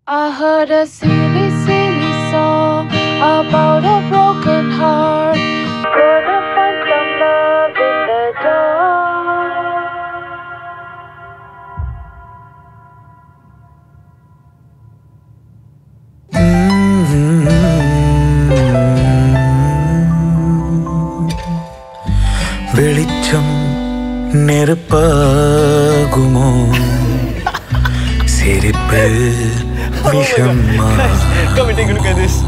I heard a silly, silly song about a broken heart. Gonna find some love in the dark. வெளிச்சம் நெருப்பாகுமோ சிரிப்பு விஷமா Come and take a look at this.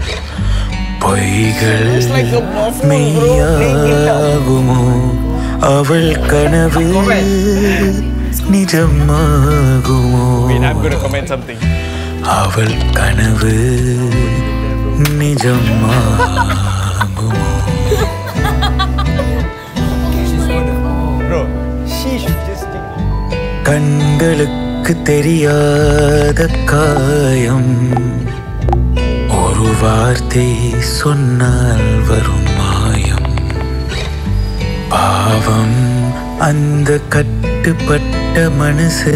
பொய்கள் It's like a buffalo, bro. மெய்யாகுமோ அவள் கனவு நிஜமாகுமோ Wait, I'm gonna comment something. அவள் கனவு நிஜமாகுமோ Bro, sheesh, just கண்களுக்கு தெரியாத காயம் ஒரு வார்த்தை சொன்னால் வரும் மாயம் பாவம் அந்த கட்டுப்பட்ட மனசு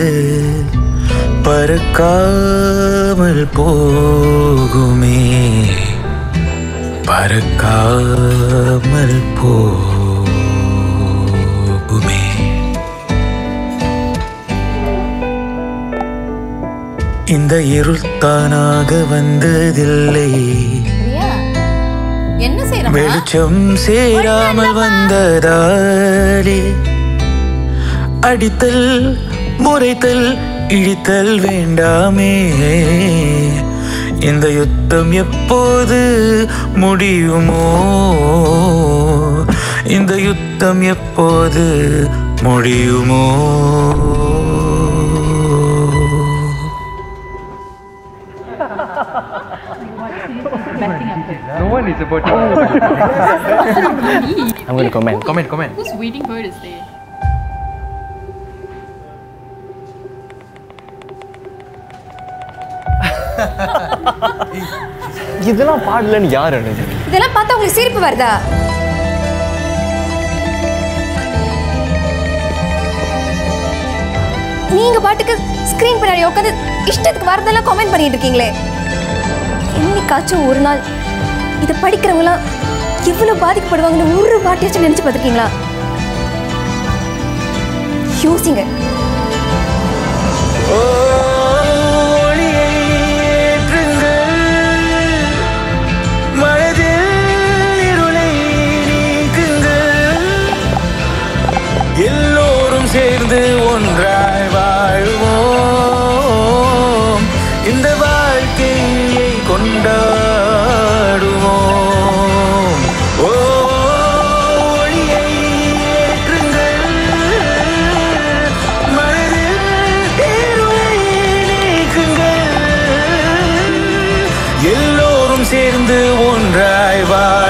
பறக்காமல் போகுமே பறக்காமல் போகுமே இந்த இருள் தானாக வந்ததில்லை பிரியா என்ன செய்யறோம் வெளிச்சம் சேராமல் வந்ததாலே அடித்தல் முறைத்தல் இழித்தல் வேண்டாமே இந்த யுத்தம் எப்போது முடியுமோ இந்த யுத்தம் எப்போது முடியுமோ No one is about to. I'm gonna comment. Comment, comment. Whose waiting bird is there? இதெல்லாம் பாடலன்னு யார் அனுது இதெல்லாம் பார்த்தா உங்களுக்கு சிரிப்பு வருதா நீங்க பாட்டுக்கு ஸ்கிரீன் பின்னாடி உட்காந்து இஷ்டத்துக்கு வரதெல்லாம் கமெண்ட் பண்ணிட்டு இருக்கீங்களே என்னைக்காச்சும் ஒரு நாள் இதை படிக்கிறவங்களாம் எவ்வளவு பாதிக்கப்படுவாங்கன்னு ஒரு வாட்டியாச்சும் நினைச்சு பார்த்துருக்கீங்களா யோசிங்க ஒளியை ஏற்றுங்கள் மனதில் இருளை நீக்குங்கள் எல்லோரும் சேர்ந்து ஒன்றாய் வாழ்வோம் இந்த வாழ்க்கையை கொண்டாடுவோம் ஓ ஒளியை ஏற்றுங்கள் மனதில் இருளை நீக்குங்கள் எல்லோரும் சேர்ந்து ஒன்றாய் வா